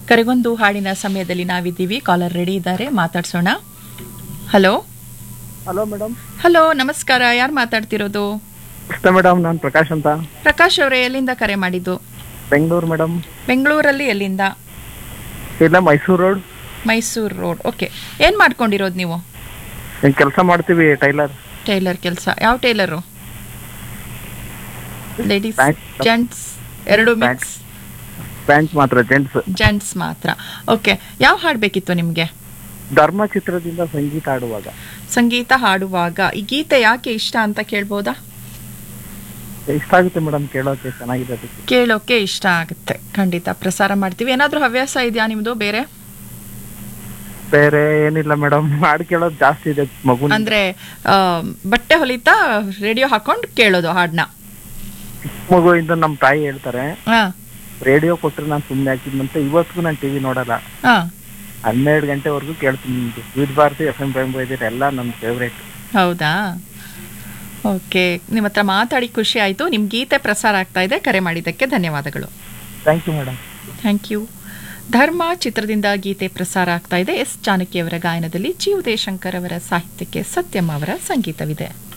ಕರೆಗೊಂದು ಹಾಡಿನ ಸಮಯದಲ್ಲಿ ನಾವಿದ್ದೀವಿ ಕಾಲರ್ ರೆಡಿ ಇದ್ದಾರೆ ಮಾತಾಡ್ಸೋಣ ಹಲೋ ಹಲೋ ಮೇಡಮ್ ಹಲೋ ನಮಸ್ಕಾರ ಯಾರು ಮಾತಾಡ್ತಿರೋದು ನಮಸ್ತೆ ಮೇಡಮ್ ನಾನು ಪ್ರಕಾಶ್ ಅಂತ ಪ್ರಕಾಶ್ ಅವರೇ ಎಲ್ಲಿಂದ ಕರೆ ಮಾಡಿದ್ದು ಬೆಂಗಳೂರು ಮೇಡಮ್ ಬೆಂಗಳೂರಲ್ಲಿ ಎಲ್ಲಿಂದ ಇಲ್ಲ Mysuru road Mysuru road okay ಏನು ಮಾಡ್ಕೊಂಡಿರೋದು ನೀವು ಕೆಲಸ ಮಾಡ್ತೀವಿ ಟೈಲರ್ ಟೈಲರ್ ಕೆಲಸ ಯಾವ ಟೈಲರು ಲೇಡೀಸ್ Pant. ಜೆಂಟ್ಸ್ ಎರಡು Pant. ಮಿಕ್ಸ್ ಪ್ಯಾಂಟ್ ಮಾತ್ರ ಜೆಂಟ್ಸ್ ಜೆಂಟ್ಸ್ ಮಾತ್ರ ಓಕೆ ಯಾವ ಹಾಡು ಬೇಕಿತ್ತು ನಿಮಗೆ ಧರ್ಮ ಚಿತ್ರದಿಂದ ಸಂಗೀತ ಆಡುವಾಗ ಸಂಗೀತ ಹಾಡುವಾಗ ಈ ಗೀತೆ ಯಾಕೆ ಇಷ್ಟ ಅಂತ ಕೇಳ್ಬೋದಾ ಇಷ್ಟ ಆಗುತ್ತೆ ಮೇಡಮ್ ಕೇಳೋಕೆ ಚೆನ್ನಾಗಿದೆ ಅದಕ್ಕೆ ಕೇಳೋಕೆ ಇಷ್ಟ ಆಗುತ್ತೆ ಖಂಡಿತ ಪ್ರಸಾರ ಮಾಡ್ತೀವಿ ಏನಾದರೂ ಹವ್ಯಾಸ ಇದೆಯಾ ನಿಮ್ಮದು ಬೇರೆ ಬೇರೆ ಏನಿಲ್ಲ ಮೇಡಮ್ ಹಾಡು ಕೇಳೋದು ಜಾಸ್ತಿ ಇದೆ ಮಗು ಅಂದ್ರೆ ಆ, ಬಟ್ಟೆ ಹೊಲಿತಾ ರೇಡಿಯೋ ಹಾಕೊಂಡು ಕೇಳೋದು ಹಾಡನ್ನ ಮಗುವಿಂದ ನಮ್ಮ ತಾಯಿ ಹೇಳ್ತಾರೆ ಹಾ ರೇಡಿಯೋ ಕೊಟ್ರೆ ನಾನು ಸುಮ್ಮನೆ ಹಾಕಿದ್ನಂತ ಇವತ್ತಿಗೂ ನಾನು ಟಿವಿ ನೋಡಲ್ಲ ಹಾ ಹನ್ನೆರಡು ಗಂಟೆವರೆಗೂ ಕೇಳ್ತೀನಿ ವಿದ್ ಭಾರತಿ ಎಫ್ ಎಂ ಬೆಂಬ ಇದ್ದೀರಿ ಎಲ್ಲ ನನ್ನ ಫೇವ್ರೇಟ್ ಹೌದಾ ಓಕೆ ನಿಮ್ಮ ಹತ್ರ ಮಾತಾಡಿ ಖುಷಿ ಆಯಿತು ನಿಮ್ಮ ಗೀತೆ ಪ್ರಸಾರ ಆಗ್ತಾ ಇದೆ ಕರೆ ಮಾಡಿದ್ದಕ್ಕೆ ಧನ್ಯವಾದಗಳು thank you madam thank you Dharma ಚಿತ್ರದಿಂದ ಗೀತೆ ಪ್ರಸಾರ ಆಗ್ತಾ ಇದೆ ಎಸ್ ಜಾನಕಿಯವರ ಗಾಯನದಲ್ಲಿ ಜಿ ಉದಯಶಂಕರ್ ಅವರ ಸಾಹಿತ್ಯಕ್ಕೆ ಸತ್ಯಂ ಅವರ ಸಂಗೀತವಿದೆ